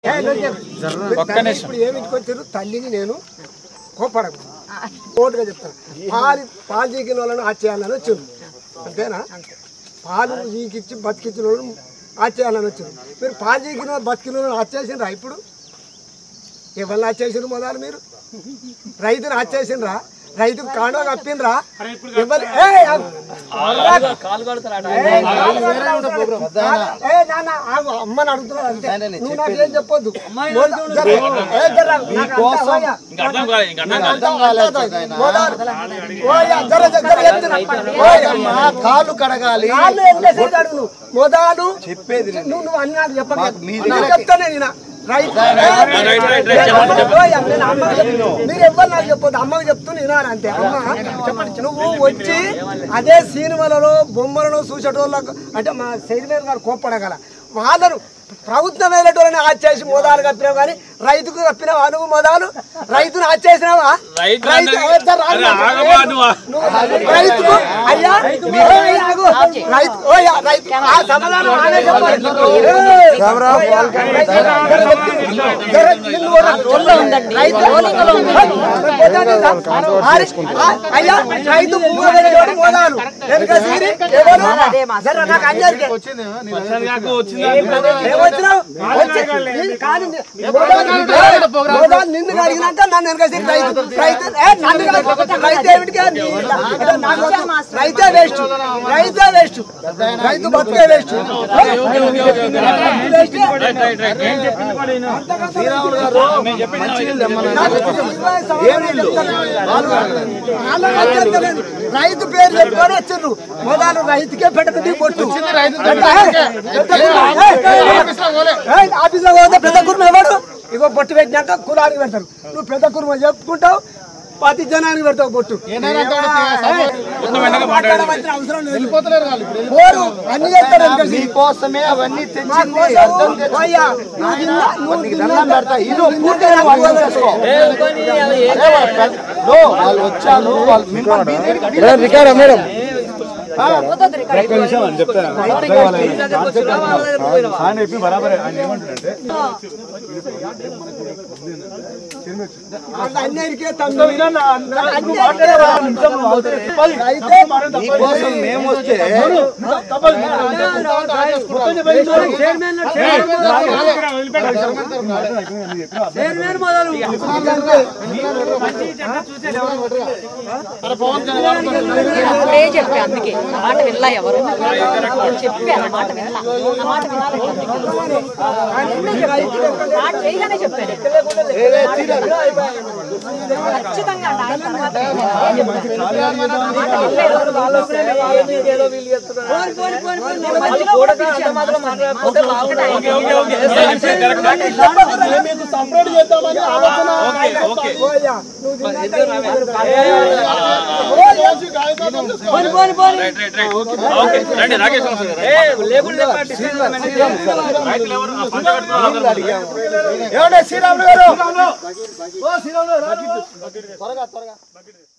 ఒక్క నిమిషం ఇప్పుడు ఏమి ఇంటికొచ్చారు తల్లిని నేను కోపడకు ఓటుగా చెప్తాను పాలు పాలు చీకిన వాళ్ళని ఆచేయాలని వచ్చారు అంతేనా పాలు చీకిచ్చి బతికిచ్చిన వాళ్ళని ఆచేయాలని వచ్చారు మీరు పాలు చీకిన వాళ్ళు బతికిన వాళ్ళని ఆచేసిండ్రా ఇప్పుడు ఎవరిని ఆచేసిండ్రు మొదలు మీరు రైతుని ఆచేసిండ్రా రైతుకు కాండో కప్పిండ్రా ఎవరు ఏయ్, ఆగు. ఏ నాన్న ఆగు, అమ్మని అడుగుతున్నాడు అంతే నువ్వు నాకేం చెప్పొద్దు జర, ఏ జర, నాకు అంతా ఓయా. మోదాలు. ఓయా, జర, జర, జర ఎత్తున. ఓయా. కాళ్ళు కడగాలి కాళ్ళు ఎంతసేపు అడుగు నువ్వు. మోదాలు నువ్వు నువ్వు అన్ని నాకు చెప్పక నేను చెప్తానే నేను రైట్ ఓయా, నేను అమ్మకి చెప్తున్నా. మీరు ఎవ్వరు నాకు చెప్పొద్దు అమ్మకి చెప్తూ వినాలి అంతే అమ్మ చెప్పండి నువ్వు వచ్చి అదే సినిమాలలో బొమ్మలను చూసేటోళ్ళకు అంటే మా శైలిమేర్ గారు కోప్పడగల వాళ్ళను ప్రభుత్వం వెళ్ళేటోళ్ళని ఆచేసి మోదాలు కప్పినావు కానీ రైతుకు కప్పినావా నువ్వు మోదాలు రైతును ఆచేసినావా రైతు రైతు అన్నది- ఏ, జర ఆగు, అరే, ఆగమా నువ్వు? నువ్వు రైతుకు అయ్యా ఓయ్ ఆగు. రైతు ఓయ్ రైతు ఆ సమాధానం ఆనే చెప్పాలి. ఏయ్. జర చెప్పు. జర నిన్ను కూడా రైతు పోతాడు. ఆరి- ఆ, అయ్యా రైతు పువ్వు వెళ్ళేవాడు మోదాలు వెనుక సీరి ఎవరు జర నాకు అందరికీ ఏమొచ్చినావు? వచ్చి- నీ- కాదు నీ- మోదాలు- మోదాలు నిన్ను అడిగినాక నన్ను వెనక సీరి రైతు రైతు ఏ, నన్ను కాదు. రైతు ఏమిటిగా నీ- అంటే నాకు వద్దు. రైతే వేస్ట్ రైతే వేస్ట్ రైతు బతుకే వేస్ట్ రైతు పేరు చెప్పుకొని వచ్చిండ్రు మొదలు రైతుకే పెట్టదు పొట్టు ఆఫీస్ లో పోతే పెద్ద కుర్మ ఎవడు ఇగో బొట్టు పెట్టినాక కులానికి పెడతారు నువ్వు పెద్ద కుర్మ చెప్పుకుంటావు పది జనానికి పెడతావు బొట్టు మాట్లాడవలసిన అవసరం లేదు పోరు అన్ని చేస్తాడు వెనక సీరి. కోసమే అవన్నీ మా తెచ్చింది కోసం అర్థం చేసుకో. పోయ్యా, నువ్వు తిన్నా- నువ్వు నీకు తిన్నా- దండం పెడతా ఇది నువ్వు ఒప్పుకుంటే తిన్నా- నువ్వు అర్థం చేసుకో. అదే వాళ్ళ పెద్ద- లో, వాళ్ళు వచ్చారు వాళ్ళు మిమ్మల్ని బీదెరికి- మేడం ఆయన చెప్పి బరాబరే ఆయన ఏమంటాడంటే అంత అన్యాయానికే తండ్రి. అన్యాయానికే రా. అయితే నీకోసం మేము వస్తే అప్పుడే చెప్పా అందుకే ఆ మాట వినలా ఎవరు చెప్పి ఆ మాట వినలా ఆ మాట వినాలి మాట చేయగానే చెప్పాను ఖచ్చితంగా దాని తర్వాత ఏం చెప్పాను? ఆ మాట వినలేదు. మధ్యలో కూడా పిలిచాను. ఓకే ఓకే ఓకే పోయ్యా, నువ్వు రైట్ రైట్ రైట్ ఓకే రండి రాకేష్ గారు. రైతులు ఎవరు ఆ పంట కట్టుకున్న వాళ్ళందరూ ఏమంటే శ్రీరాములు గారు ఓ శ్రీరాములు గారు, రా నువ్వు. త్వరగా త్వరగా